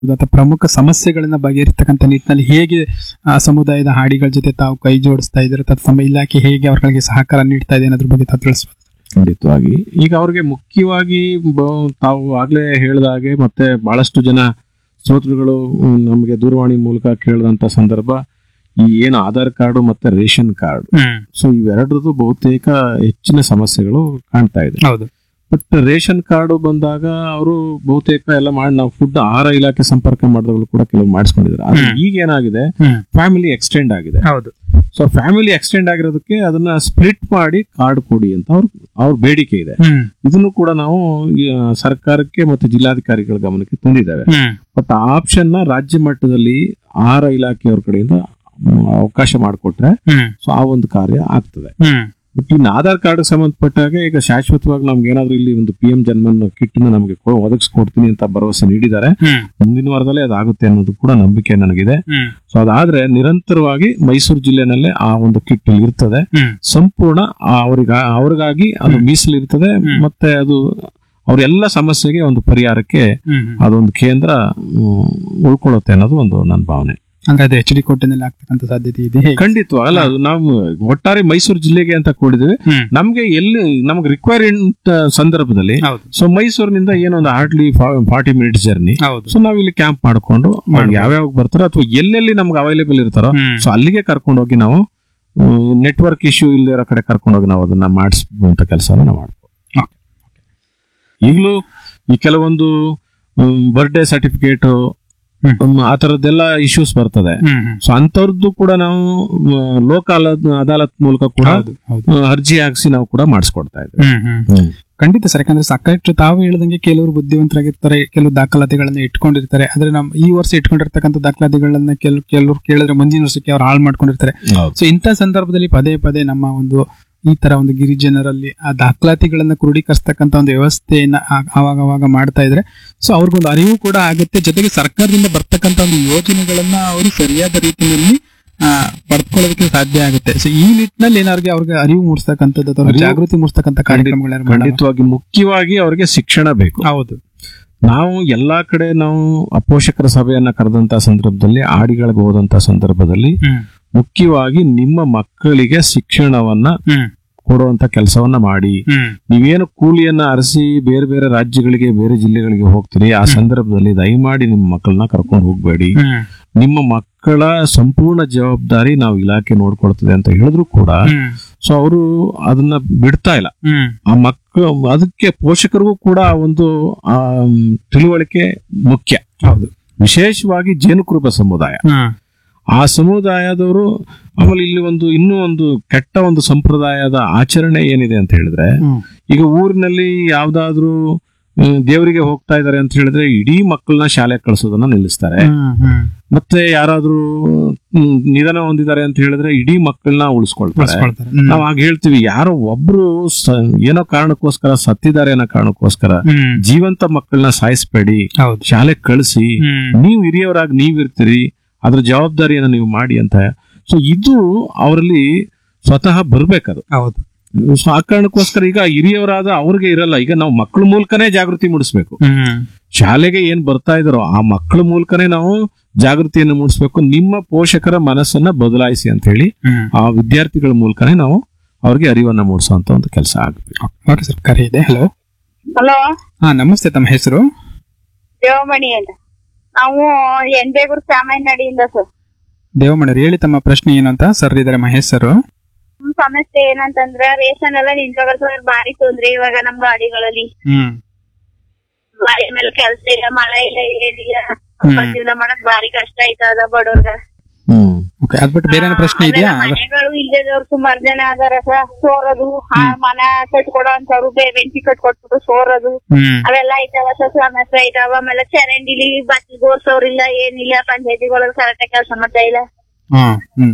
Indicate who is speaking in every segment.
Speaker 1: ಅಥವಾ ಪ್ರಮುಖ ಸಮಸ್ಯೆಗಳನ್ನ ಬಗೆಹರಿಸ್ತಕ್ಕಂಥ ನಿಟ್ಟಿನಲ್ಲಿ ಹೇಗೆ ಆ ಸಮುದಾಯದ ಹಾಡಿಗಳ ಜೊತೆ ತಾವು ಕೈ ಜೋಡಿಸ್ತಾ ಇದ್ದಾರೆ ಅಥವಾ ತಮ್ಮ ಇಲಾಖೆ ಹೇಗೆ ಅವರಿಗೆ ಸಹಕಾರ ನೀಡ್ತಾ ಇದೆ ಅನ್ನೋದ್ರ ಬಗ್ಗೆ ತಾವು ತಿಳಿಸ್ಬೋದು
Speaker 2: ಖಂಡಿತವಾಗಿ ಈಗ ಅವ್ರಿಗೆ ಮುಖ್ಯವಾಗಿ ಬ- ತಾವು ಆಗ್ಲೇ ಹೇಳಿದ ಹಾಗೆ ಮತ್ತೆ ಬಹಳಷ್ಟು ಜನ ಶ್ರೋತೃಗಳು ಮ್, ನಮಗೆ ದೂರವಾಣಿ ಮೂಲಕ ಕೇಳಿದಂತ ಸಂದರ್ಭ ಈ ಏನು ಆಧಾರ್ ಕಾರ್ಡು ಮತ್ತೆ ರೇಷನ್ ಕಾರ್ಡ್ ಸೊ ಇವೆರಡರದ್ದು ಬಹುತೇಕ ಹೆಚ್ಚಿನ ಸಮಸ್ಯೆಗಳು ಕಾಣ್ತಾ ಇದೆ
Speaker 1: ಹೌದು
Speaker 2: ಬಟ್ ರೇಷನ್ ಕಾರ್ಡು ಬಂದಾಗ ಅವರು ಬಹುತೇಕ ಎಲ್ಲ ಮಾಡಿ ನಾವು ಫುಡ್ ಆಹಾರ ಇಲಾಖೆ ಸಂಪರ್ಕ ಮಾಡಿದವರು ಕೂಡ ಕೆಲವು ಮಾಡಿಸ್ಕೊಂಡಿದ್ದಾರೆ ಆದ್ರೆ
Speaker 1: ಹ್ಮ್.
Speaker 2: ಈಗ ಏನಾಗಿದೆ
Speaker 1: ಹ್ಮ್.
Speaker 2: ಫ್ಯಾಮಿಲಿ ಎಕ್ಸ್ಟೆಂಡ್ ಆಗಿದೆ
Speaker 1: ಹೌದು
Speaker 2: ಸೊ ಫ್ಯಾಮಿಲಿ ಎಕ್ಸ್ಟೆಂಡ್ ಆಗಿರೋದಕ್ಕೆ ಅದನ್ನ ಸ್ಪ್ಲಿಟ್ ಮಾಡಿ ಕಾರ್ಡ್ ಕೊಡಿ ಅಂತ ಅವ್ರ ಅವ್ರ ಬೇಡಿಕೆ ಇದೆ
Speaker 1: ಹ್ಮ್
Speaker 2: ಇದನ್ನು ಕೂಡ ನಾವು ಈ, ಆ, ಸರ್ಕಾರಕ್ಕೆ ಮತ್ತು ಜಿಲ್ಲಾಧಿಕಾರಿಗಳ ಗಮನಕ್ಕೆ ತಂದಿದ್ದೇವೆ
Speaker 1: ಹ್ಮ್
Speaker 2: ಬಟ್ ಆ ಆಪ್ಷನ್ ನ ರಾಜ್ಯ ಮಟ್ಟದಲ್ಲಿ ಆಹಾರ ಇಲಾಖೆಯವ್ರ ಕಡೆಯಿಂದ ಮ್, ಅವಕಾಶ ಮಾಡಿಕೊಟ್ರೆ
Speaker 1: ಹ್ಮ್
Speaker 2: ಸೊ ಆ ಒಂದು ಕಾರ್ಯ ಆಗ್ತದೆ
Speaker 1: ಹ್ಮ್
Speaker 2: ಬಟ್ ಇನ್ನು ಆಧಾರ್ ಕಾರ್ಡ್ ಸಂಬಂಧಪಟ್ಟಾಗ ಈಗ ಶಾಶ್ವತವಾಗಿ ನಮ್ಗೆ ಏನಾದ್ರೂ ಇಲ್ಲಿ ಒಂದು ಪಿ ಎಂ ಜನ್ಮನ್ ಕಿಟ್ ನಮಗೆ ಕೊ- ಒದಗಿಸ್ಕೊಡ್ತೀನಿ ಅಂತ ಭರವಸೆ ನೀಡಿದ್ದಾರೆ
Speaker 1: ಹ್ಮ್
Speaker 2: ಮುಂದಿನ ವಾರದಲ್ಲೇ ಅದಾಗುತ್ತೆ ಅನ್ನೋದು ಕೂಡ ನಂಬಿಕೆ ನನಗಿದೆ
Speaker 1: ಹ್ಮ್
Speaker 2: ಸೊ ಅದಾದ್ರೆ ನಿರಂತರವಾಗಿ ಮೈಸೂರು ಜಿಲ್ಲೆನಲ್ಲೇ ಆ ಒಂದು ಕಿಟ್ ಇರ್ತದೆ
Speaker 1: ಹ್ಮ್
Speaker 2: ಸಂಪೂರ್ಣ ಅವ್ರಿಗ ಅವ್ರಿಗಾಗಿ ಅದು ಮೀಸಲಿರ್ತದೆ
Speaker 1: ಹ್ಮ್.
Speaker 2: ಮತ್ತೆ ಅದು ಅವರೆಲ್ಲ ಸಮಸ್ಯೆಗೆ ಒಂದು ಪರಿಹಾರಕ್ಕೆ
Speaker 1: ಹ್ಮ್
Speaker 2: ಅದೊಂದು ಕೇಂದ್ರ ಮ್, ಉಳ್ಕೊಳ್ಳುತ್ತೆ ಅನ್ನೋದು ಒಂದು ನನ್ನ ಭಾವನೆ
Speaker 1: ಹಂಗಾದ್ರೆ ಎಚ್ ಡಿ ಕೋಟೆನಲ್ಲಿ ಆಗ್ತಕ್ಕಂಥ ಸಾಧ್ಯತೆ ಇದೆ ಹೇಗೆ?
Speaker 2: ಖಂಡಿತ ಅಲ್ಲ ಅದು ನಾವು ಒಟ್ಟಾರೆ ಮೈಸೂರು ಜಿಲ್ಲೆಗೆ ಅಂತ ಕೊಡಿದ್ವಿ
Speaker 1: ಹ್ಮ್
Speaker 2: ನಮ್ಗೆ ಎಲ್ಲಿ ನಮ್ಗೆ ರಿಕ್ವೈರ್ಮೆಂಟ್ ಸಂದರ್ಭದಲ್ಲಿ
Speaker 1: ಹೌದು
Speaker 2: ಸೊ ಮೈಸೂರಿನಿಂದ ಏನೊಂದು ಹಾರ್ಡ್ಲಿ ಫಾರ್ಟಿ ಮಿನಿಟ್ಸ್ ಜರ್ನಿ
Speaker 1: ಹೌದು
Speaker 2: ಸೊ ನಾವ್ ಇಲ್ಲಿ ಕ್ಯಾಂಪ್ ಮಾಡ್ಕೊಂಡು ಅವ್ರು
Speaker 1: ಮಾಡ್ಬೋದು.
Speaker 2: ಯಾವ್ಯಾವ ಬರ್ತಾರೋ ಅಥವಾ ಎಲ್ಲೆಲ್ಲಿ ನಮ್ಗೆ ಅವೈಲೇಬಲ್ ಇರ್ತಾರೋ
Speaker 1: ಹ್ಮ್.
Speaker 2: ಸೊ ಅಲ್ಲಿಗೆ ಕರ್ಕೊಂಡು ಹೋಗಿ ನಾವು ನೆಟ್ವರ್ಕ್ ಇಶ್ಯೂ ಇಲ್ಲದಿರೋ ಕಡೆ ಕರ್ಕೊಂಡು ಹೋಗಿ ನಾವು ಅದನ್ನ ಮಾಡಿಸುವಂತ ಕೆಲಸನ ನಾವು ಮಾಡ್ಬೋದು
Speaker 1: Okay.
Speaker 2: ಈಗಲೂ ಈ ಕೆಲವೊಂದು ಬರ್ಡೇ ಸರ್ಟಿಫಿಕೇಟ್
Speaker 1: ಹ್ಮ್.
Speaker 2: ಆ ತರದ್ದೆಲ್ಲ ಇಶ್ಯೂಸ್ ಬರ್ತದೆ
Speaker 1: ಹ್ಮ್ ಹ್ಮ್
Speaker 2: ಸೊ ಅಂತವ್ರದ್ದು ಕೂಡ ನಾವು ಲೋಕ ಅದಾಲತ್ ಮೂಲಕ ಕೂಡ
Speaker 1: ಹೌದು ಹೌದು
Speaker 2: ಆ, ಅರ್ಜಿ ಹಾಕ್ಸಿ ನಾವು ಕೂಡ ಮಾಡಿಸ್ಕೊಡ್ತಾ ಇದ್ದೇವೆ
Speaker 1: ಹ್ಮ್ ಹ್ಮ್ ಖಂಡಿತ ಸರ್ ಯಾಕಂದ್ರೆ ಸಾಕಷ್ಟು ತಾವು ಹೇಳ್ದಂಗೆ ಕೆಲವರು ಬುದ್ಧಿವಂತರಾಗಿರ್ತಾರೆ ಕೆಲವು ದಾಖಲಾತಿಗಳನ್ನ ಇಟ್ಕೊಂಡಿರ್ತಾರೆ ಆದ್ರೆ ನಮ್ ಈ ವರ್ಷ ಇಟ್ಕೊಂಡಿರ್ತಕ್ಕಂಥ ದಾಖಲಾತಿಗಳನ್ನ ಕೆಲವು ಕೆಲವರು ಕೇಳಿದ್ರೆ ಮುಂದಿನ ವರ್ಷಕ್ಕೆ ಅವ್ರು ಹಾಳು ಮಾಡ್ಕೊಂಡಿರ್ತಾರೆ
Speaker 2: ಹೌದು
Speaker 1: ಸೊ ಇಂಥ ಸಂದರ್ಭದಲ್ಲಿ ಪದೇ ಪದೇ ನಮ್ಮ ಒಂದು ಈ ತರ ಒಂದು ಗಿರಿಜನರಲ್ಲಿ ಆ ದಾಖಲಾತಿಗಳನ್ನ ಕ್ರೋಢೀಕರಿಸ್ತಕ್ಕಂಥ ಒಂದು ವ್ಯವಸ್ಥೆಯನ್ನ ಆ- ಆವಾಗ ಅವಾಗ ಮಾಡ್ತಾ ಇದ್ರೆ ಸೊ ಅವ್ರಿಗೊಂದು ಅರಿವು ಕೂಡ ಆಗುತ್ತೆ ಜೊತೆಗೆ ಸರ್ಕಾರದಿಂದ ಬರ್ತಕ್ಕಂಥ ಒಂದು ಯೋಜನೆಗಳನ್ನ ಅವರು ಸರಿಯಾದ ರೀತಿಯಲ್ಲಿ ಆ, ಪಡ್ಕೊಳ್ಳೋದಕ್ಕೆ ಸಾಧ್ಯ ಆಗುತ್ತೆ ಸೊ ಈ ನಿಟ್ಟಿನಲ್ಲಿ ಏನಾದ್ರು ಅವ್ರಿಗೆ ಅರಿವು ಮೂಡಿಸ್ತಕ್ಕಂಥದ್ದು ಅಥವಾ
Speaker 2: ಅರಿವು-
Speaker 1: ಜಾಗೃತಿ ಮೂಡಿಸ್ತಕ್ಕಂಥ ಕಾರ್ಯಕ್ರಮಗಳನ್ನ ಮಾಡೋಣ.
Speaker 2: ಖಂಡಿತವಾಗಿ ಮುಖ್ಯವಾಗಿ ಅವರಿಗೆ ಶಿಕ್ಷಣ ಬೇಕು
Speaker 1: ಹೌದು
Speaker 2: ನಾವು ಎಲ್ಲಾ ಕಡೆ ನಾವು ಅಪೋಷಕರ ಸಭೆಯನ್ನ ಕರೆದಂತ ಸಂದರ್ಭದಲ್ಲಿ ಆಡಿಗಳಿಗೆ ಹೋದಂತ ಸಂದರ್ಭದಲ್ಲಿ
Speaker 1: ಹ್ಮ್
Speaker 2: ಮುಖ್ಯವಾಗಿ ನಿಮ್ಮ ಮಕ್ಕಳಿಗೆ ಶಿಕ್ಷಣವನ್ನ
Speaker 1: ಹ್ಮ್
Speaker 2: ಕೊಡುವಂತ ಕೆಲಸವನ್ನ ಮಾಡಿ
Speaker 1: ಹ್ಮ್
Speaker 2: ನೀವೇನು ಕೂಲಿಯನ್ನ ಅರಸಿ ಬೇರೆ ಬೇರೆ ರಾಜ್ಯಗಳಿಗೆ ಬೇರೆ ಜಿಲ್ಲೆಗಳಿಗೆ ಹೋಗ್ತೀರಿ ಆ ಸಂದರ್ಭದಲ್ಲಿ ದಯಮಾಡಿ ನಿಮ್ಮ ಮಕ್ಕಳನ್ನ ಕರ್ಕೊಂಡು ಹೋಗ್ಬೇಡಿ
Speaker 1: ಹ್ಮ್
Speaker 2: ನಿಮ್ಮ ಮಕ್ಕಳ ಸಂಪೂರ್ಣ ಜವಾಬ್ದಾರಿ ನಾವು ಇಲಾಖೆ ನೋಡ್ಕೊಳ್ತದೆ ಅಂತ ಹೇಳಿದ್ರು ಕೂಡ
Speaker 1: ಹ್ಮ್
Speaker 2: ಸೊ ಅವರು ಅದನ್ನ ಬಿಡ್ತಾ ಇಲ್ಲ
Speaker 1: ಹ್ಮ್
Speaker 2: ಆ ಮಕ್ಕ ಅದಕ್ಕೆ ಪೋಷಕರಿಗೂ ಕೂಡ ಆ ಒಂದು ಆ ತಿಳುವಳಿಕೆ ಮುಖ್ಯ
Speaker 1: ಹೌದು
Speaker 2: ವಿಶೇಷವಾಗಿ ಜೇನುಕುರುಬ ಸಮುದಾಯ
Speaker 1: ಹ್ಮ್
Speaker 2: ಆ ಸಮುದಾಯದವರು ಆಮೇಲೆ ಇಲ್ಲಿ ಒಂದು ಇನ್ನೂ ಒಂದು ಕೆಟ್ಟ ಒಂದು ಸಂಪ್ರದಾಯದ ಆಚರಣೆ ಏನಿದೆ ಅಂತ ಹೇಳಿದ್ರೆ
Speaker 1: ಹ್ಮ್
Speaker 2: ಈಗ ಊರಿನಲ್ಲಿ ಯಾವ್ದಾದ್ರು ಆ, ದೇವರಿಗೆ ಹೋಗ್ತಾ ಇದಾರೆ ಅಂತ ಹೇಳಿದ್ರೆ ಇಡೀ ಮಕ್ಕಳನ್ನ ಶಾಲೆಗೆ ಕಳಿಸೋದನ್ನ ನಿಲ್ಲಿಸ್ತಾರೆ
Speaker 1: ಹ್ಮ್ ಹ್ಮ್
Speaker 2: ಮತ್ತೆ ಯಾರಾದ್ರೂ ಹ್ಮ್, ನಿಧನ ಹೊಂದಿದ್ದಾರೆ ಅಂತ ಹೇಳಿದ್ರೆ ಇಡೀ ಮಕ್ಕಳನ್ನ ಉಳಿಸ್ಕೊಳ್ತಾರೆ
Speaker 1: ಬಳಸ್ಕೊಳ್ತಾರೆ. ಹ್ಮ್.
Speaker 2: ನಾವ್ ಆಗ ಹೇಳ್ತೀವಿ ಯಾರೋ ಒಬ್ರು ಸ- ಏನೋ ಕಾರಣಕ್ಕೋಸ್ಕರ ಸತ್ತಿದ್ದಾರೆ ಅನ್ನೋ ಕಾರಣಕ್ಕೋಸ್ಕರ
Speaker 1: ಹ್ಮ್
Speaker 2: ಜೀವಂತ ಮಕ್ಕಳನ್ನ ಸಾಯಿಸ್ಬೇಡಿ
Speaker 1: ಹೌದು
Speaker 2: ಶಾಲೆಗೆ ಕಳಿಸಿ
Speaker 1: ಹ್ಮ್
Speaker 2: ನೀವು ಹಿರಿಯವರಾಗಿ ನೀವಿರ್ತೀರಿ ಅದ್ರ ಜವಾಬ್ದಾರಿಯನ್ನ ನೀವು ಮಾಡಿ ಅಂತ ಸೊ ಇದು ಅವರಲ್ಲಿ ಸ್ವತಃ ಬರ್ಬೇಕದು
Speaker 1: ಹೌದು
Speaker 2: ಸೊ ಆ ಕಾರಣಕ್ಕೋಸ್ಕರ ಈಗ ಹಿರಿಯವರಾದ ಅವ್ರಿಗೆ ಇರಲ್ಲ ಈಗ ನಾವು ಮಕ್ಕಳ ಮೂಲಕನೇ ಜಾಗೃತಿ ಮೂಡಿಸ್ಬೇಕು
Speaker 1: ಹ್ಮ್
Speaker 2: ಶಾಲೆಗೆ ಏನ್ ಬರ್ತಾ ಇದಾರೋ ಆ ಮಕ್ಕಳ ಮೂಲಕನೇ ನಾವು ಜಾಗೃತಿಯನ್ನು ಮೂಡಿಸ್ಬೇಕು ನಿಮ್ಮ ಪೋಷಕರ ಮನಸ್ಸನ್ನ ಬದಲಾಯಿಸಿ ಅಂತ ಹೇಳಿ
Speaker 1: ಹ್ಮ್
Speaker 2: ಆ ವಿದ್ಯಾರ್ಥಿಗಳ ಮೂಲಕನೇ ನಾವು ಅವ್ರಿಗೆ ಅರಿವನ್ನ ಮೂಡಿಸುವಂತ ಒಂದು ಕೆಲಸ ಆಗ್ಬೇಕು
Speaker 1: ಓಕೆ ಸರ್ ಕರೆ ಇದೆ ಹಲೋ
Speaker 3: ಹಲೋ
Speaker 1: ಹಾ ನಮಸ್ತೆ ತಮ್ಮ ಹೆಸರು
Speaker 3: ದೇವಮಣಿ ಅಂತ ನಾವು ಎಣ್ಬೇಗೂರು ಸಾಮಾನ್ಯಡಿಯಿಂದ ಸರ್
Speaker 1: ದೇವಮಣಿ ಹೇಳಿ ತಮ್ಮ ಪ್ರಶ್ನೆ ಏನು ಅಂತ ಸರ್ ಇದಾರೆ ಮಹೇಶ್ ಸರ್
Speaker 3: ನಮ್ ಸಮಸ್ಯೆ ಏನಂತಂದ್ರ ರೇಷನ್ ಎಲ್ಲ ನಿಂತೋಗಲ್ ಸರ್ ಭಾರಿ ತೊಂದ್ರೆ ಇವಾಗ ನಮ್ ಗಾಡಿಗಳಲ್ಲಿ
Speaker 1: ಹ್ಮ್
Speaker 3: ಗಾಡಿ ಮೇಲೆ ಕೆಲ್ಸ ಇಲ್ಲ ಮಳೆ ಇಲ್ಲ ಏನಿಲ್ಲ
Speaker 1: ಹ್ಮ್.
Speaker 3: ಜೀವನ ಮಾಡಕ್ ಭಾರಿ ಕಷ್ಟ ಆಯ್ತದ ಬಡವ್ರಗ
Speaker 2: ಹ್ಮ್
Speaker 1: ಓಕೆ ಅದ್ ಬಿಟ್ಟು ಬೇರೆ ಏನೋ ಪ್ರಶ್ನೆ ಇದೆಯಾ
Speaker 3: ಆಮೇಲೆ ಮನೆಗಳು ಇಲ್ಲದವ್ರು ಸುಮಾರು ಜನ ಅದಾರ ಸರ್ ಸೋರದು ಆ ಮನ ಕಟ್ಕೊಡೋ ಅಂತವ್ರು ಬೆಂಕಿ ಕಟ್ಕೊಟ್ಬಿಟ್ಟು ಸೋರದು
Speaker 1: ಹ್ಮ್
Speaker 3: ಅವೆಲ್ಲ ಐತವ ಸರ್ ಸಮಸ್ಯೆ ಐತವ ಆಮೇಲೆ ಚರಂಡಿಲಿ ಬಚ್ಚಿ ಗೋರ್ಸೋರಿಲ್ಲ ಏನಿಲ್ಲ ಪಂಚಾಯತಿಗಳಿಗೆ ಕರೆಕ್ಟ್ ಕೆಲಸ ಮಾಡ್ತಾ ಇಲ್ಲ
Speaker 1: ಹಾ ಹ್ಮ್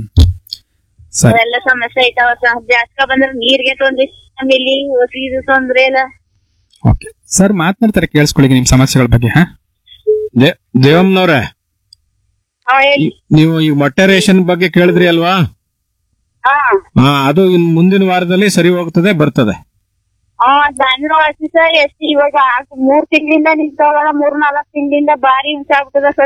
Speaker 1: ಸರಿ
Speaker 3: ಅವೆಲ್ಲ ಸಮಸ್ಯೆ ಐತಾವ ಸರ್ ಜಾಸ್ತಿ ಬಂದ್ರೆ ನೀರ್ಗೆ ತೊಂದ್ರೆ ಆಮೇಲೆ ಇದು ತೊಂದ್ರೆ ಇಲ್ಲ
Speaker 1: ಓಕೆ ಸರ್ ಮಾತನಾಡ್ತಾರೆ ಕೇಳಿಸ್ಕೊಳ್ಳಿ ನಿಮ್ ಸಮಸ್ಯೆಗಳ ಬಗ್ಗೆ ಹಾ
Speaker 2: ದೇ- ದೇವಮ್ಮನವ್ರೆ
Speaker 3: ಅವ ಹೇಳಿ
Speaker 2: ಈ- ನೀವು ಈ ಮೊಟ್ಟೆ ರೇಷನ್ ಬಗ್ಗೆ ಕೇಳಿದ್ರಿ ಅಲ್ವಾ
Speaker 3: ಹಾ
Speaker 2: ಹಾ ಅದು ಇನ್ ಮುಂದಿನ ವಾರದಲ್ಲಿ ಸರಿ ಹೋಗ್ತದೆ ಬರ್ತದೆ
Speaker 3: ಆ ದನ ಹಸಿ ಸರ್ ಎಷ್ಟು ಇವಾಗ ಆಗ್- ಮೂರ್ ತಿಂಗಳಿಂದ ನಿಂತೋಗಲ್ಲ ಮೂರ್ ನಾಲ್ಕ್ ತಿಂಗಳಿಂದ ಬಾರಿ ಹಿಂಸೆ ಆಗ್ಬಿಟ್ಟದ ಸರ್